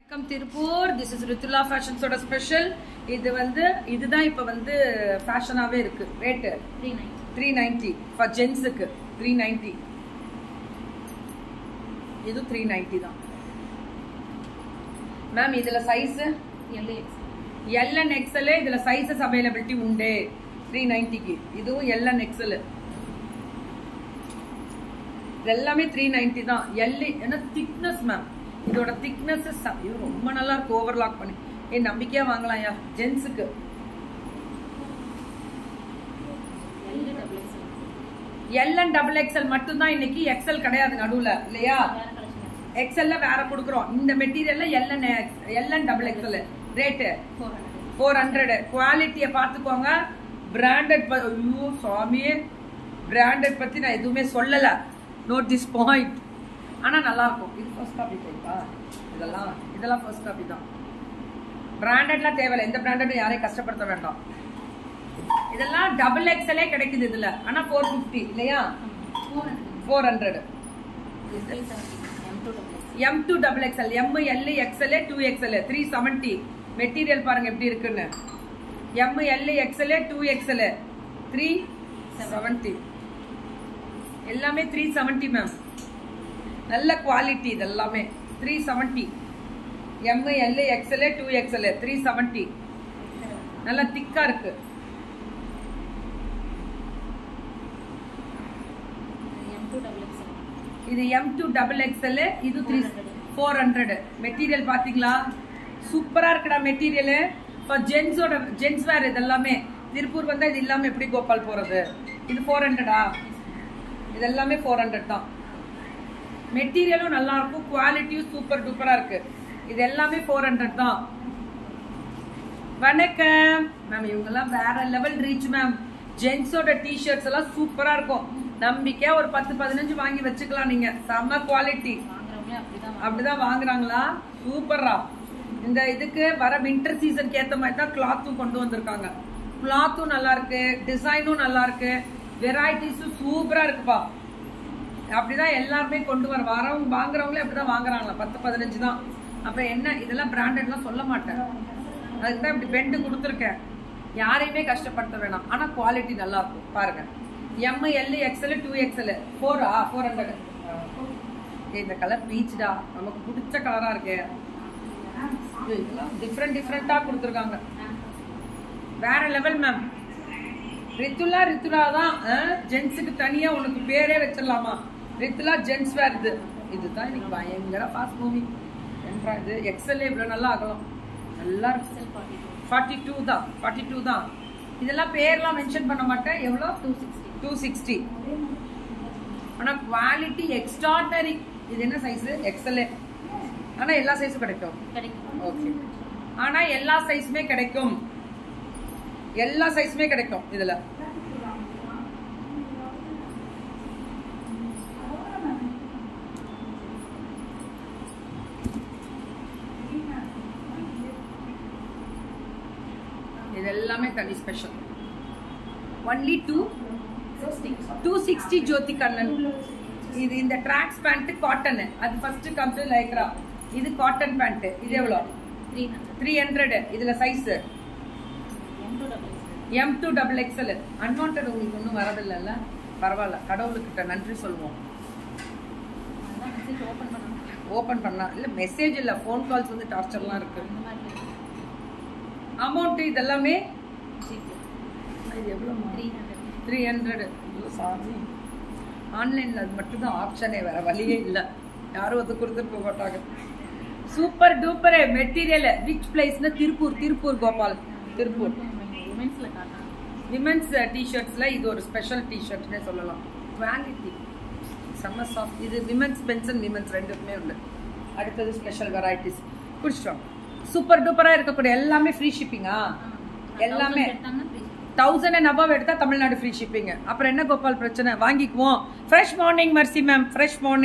வணக்கம் Tiruppur this is Rithula ஃபேஷன்ஸோட special இது வந்து இதுதான் இப்போ வந்து ஃபேஷனாகவே இருக்கு rate three nine three ninety for ஜென்ஸுக்கு த்ரீ நைன்டி இது த்ரீ நைன்டி தான் மேம் இதில் சைஸு எல்ஏஎக்ஸ் எல்என் எக்ஸல் இதில் சைஸஸ் அவைலபிலிட்டி உண்டு த்ரீ நைன்ட்டிக்கு இதுவும் எல்என் எக்ஸல் இது எல்லாமே த்ரீ நைன்டி தான் எல் ஏன்னா திக்னஸ் மேம் இதோட திக்னஸ் ஐயோ ரொம்ப நல்லா இருக்கு ஓவர்லாக் பண்ணி ஏ நம்பிக்கையா வாங்கலாம்யா ஜென்ஸுக்கு எல்ஏ double X L and double XL மட்டும்தான் இன்னைக்கு எக்ஸல் கிடையாது நடுவுல இல்லையா வேற கலெக்ஷன் எக்ஸல்ல வேற கொடுக்குறோம் இந்த மெட்டீரியல்ல L and L and double XL rate four hundred four hundred குவாலிட்டியை பார்த்துக்கோங்க பிராண்டட் ஐயோ சுவாமி பிராண்டட் பற்றி நான் எதுவுமே சொல்லலை நோட் திஸ் பாயிண்ட் ஆனால் நல்லா இருக்கும் இது ஃபர்ஸ்ட் காப்பி போயிட்டா இதெல்லாம் இதெல்லாம் ஃபர்ஸ்ட் காப்பி தான் பிராண்டட்லாம் தேவையில்லை எந்த பிராண்டடும் யாரையும் கஷ்டப்படுத்த வேண்டாம் இதெல்லாம் டபுள் எக்ஸ்எல்லே கிடைக்குது இதில் ஆனால் ஃபோர் ஃபிஃப்டி இல்லையா four hundred four hundred three seventy M to double X M to double XL M L XL two XL three seventy material பாருங்க எப்படி இருக்குன்னு M L XL two XL three seventy எல்லாமே three seventy ma'am நல்ல quality இது எல்லாமே three seventy M L XL two XL three seventy நல்லா திக்கா இருக்கு எம் டூ டபுள் எக்ஸ் இது எம் டூ டபுள் எக்ஸ்எல் இது த்ரீ ஃபோர் ஹண்ட்ரட் மெட்டீரியல் பாத்தீங்களா சூப்பரா இருக்குடா மெட்டீரியல் இப்போ ஜென்ஸோட ஜென்ஸ் வேர் இது எல்லாமே திருப்பூர் வந்தா இது இல்லாம எப்படி கோபால் போறது இது ஃபோர் ஹண்ட்ரடா இது எல்லாமே ஃபோர் ஹண்ட்ரட் தான் மெட்டீரியலும் நல்லா இருக்கும் குவாலிட்டியும் சூப்பர் டூப்பரா இருக்கு இது எல்லாமே ஃபோர் ஹண்ட்ரட் தான் வணக்கம் மேம் இவங்கெல்லாம் வேற லெவல் ரீச் மேம் ஜென்ஸோட டிஷர்ட்ஸ் எல்லாம் சூப்பரா இருக்கும் நம்பிக்கையா ஒரு பத்து பதினஞ்சு வாங்கி வச்சுக்கலாம் நீங்க செம்ம குவாலிட்டி வாங்குறவங்களே அப்படிதான் அப்படிதான் வாங்குறாங்களா சூப்பரா இந்த இதுக்கு வர வின்டர் சீசனுக்கு ஏத்த மாதிரி தான் கிளாத்தும் கொண்டு வந்திருக்காங்க கிளாத்தும் நல்லா இருக்கு டிசைனும் நல்லா இருக்கு வெரைட்டிஸும் சூப்பரா இருக்குப்பா அப்படிதான் எல்லாருமே கொண்டு வர வரவங்க வாங்குறவங்களே அப்படிதான் வாங்குறாங்களா பத்து பதினஞ்சு தான் அப்ப என்ன இதெல்லாம் பிராண்டட்லாம் சொல்ல மாட்டேன் அதுக்கு தான் இப்படி பெண்டு கொடுத்துருக்கேன் யாரையுமே கஷ்டப்படுத்த வேணாம் ஆனா குவாலிட்டி நல்லா இருக்கும் பாருங்க M L XL two XL ஃபோரா ஃபோர் ஹண்ட்ரட் இந்த கலர் பீச்டா நமக்கு பிடிச்ச கலரா இருக்கே டிஃப்ரெண்ட் டிஃப்ரெண்டா கொடுத்துருக்காங்க வேற லெவல் மேம் ரித்துலா ரித்துலா தான் ஜென்ஸுக்கு தனியா உனக்கு பேரே வச்சிடலாமா ரித்துலா ஜென்ஸ் வேர் இது இதுதான் இன்னைக்கு பயங்கர ஃபாஸ்ட் மூவி என்றா இது எக்ஸல் இவ்வளோ நல்லா ஆகலாம் நல்லா இருக்கு sell forty two forty two தான் ஃபார்ட்டி டூ தான் இதெல்லாம் பேர்லாம் மென்ஷன் பண்ண மாட்டேன் எவ்வளோ டூ சிக்ஸ்டி டூ சிக்ஸ்டி ஆனால் குவாலிட்டி எக்ஸ்ட்ராடனரி இது என்ன சைஸு எக்ஸல் ஆனால் எல்லா சைஸும் கிடைக்கும் கிடைக்கும் ஓகே ஆனால் எல்லா சைஸுமே கிடைக்கும் எல்லா சைஸுமே கிடைக்கும் இதில் இது எல்லாமே தனி special only two sixty two sixty Jothi Kannan இது இந்த ட்ராக்ஸ் பேண்ட் காட்டன் அது ஃபர்ஸ்ட் கம்ஸ் லைக்ரா இது காட்டன் பேண்ட் இது எவ்வளோ த்ரீ ஹண்ட்ரட் த்ரீ ஹண்ட்ரட் இதுல size M to double X M to double XL unwanted உங்களுக்கு ஒன்றும் வரதில்லைல்ல பரவாயில்ல கடவுளுக்கிட்ட நன்றி சொல்லுவோம் அதுதான் மெசேஜ் ஓப்பன் பண்ணணும் ஓப்பன் பண்ணலாம் இல்லை மெசேஜ் இல்லை ஃபோன் கால்ஸ் வந்து டார்ச்சர்லாம் இருக்கு அந்த மாதிரி அமௌண்ட் இதெல்லாமே ஜிபே இது எவ்வளோ three hundred three hundred sorry ஆன்லைனில் அது மட்டும்தான் ஆப்ஷனே வேற வழியே இல்லை யாரும் வந்து கொடுத்துட்டு போக மாட்டாங்க சூப்பர் டூப்பர் மெட்டீரியல் விச் பிளேஸ்னா திருப்பூர் திருப்பூர் கோபால் திருப்பூர் உமன்ஸில் காட்டணும் விமென்ஸ் டிஷர்ட்ஸில் இது ஒரு ஸ்பெஷல் டிஷர்ட்னே சொல்லலாம் குவாலிட்டி செம்ம சாஃப்ட் இது விமென்ஸ் பென்ஸ் அண்ட் விமென்ஸ் ரெண்டுக்குமே உண்டு அடுத்தது ஸ்பெஷல் வெரைட்டிஸ் குடிச்சிட்டோம் சூப்பர் டூப்பராக இருக்கக்கூடிய எல்லாமே ஃப்ரீ ஷிப்பிங்கா எல்லாமே எடுத்தாங்கன்னா ஃப்ரீ தௌசண்ட் அண்ட் above எடுத்தா தமிழ்நாடு ஃப்ரீ ஷிப்பிங் அப்புறம் என்ன கோபால் பிரச்சனை வாங்கிக்குவோம் ஃப்ரெஷ் மார்னிங் மர்சி மேம் ஃப்ரெஷ் மார்னிங்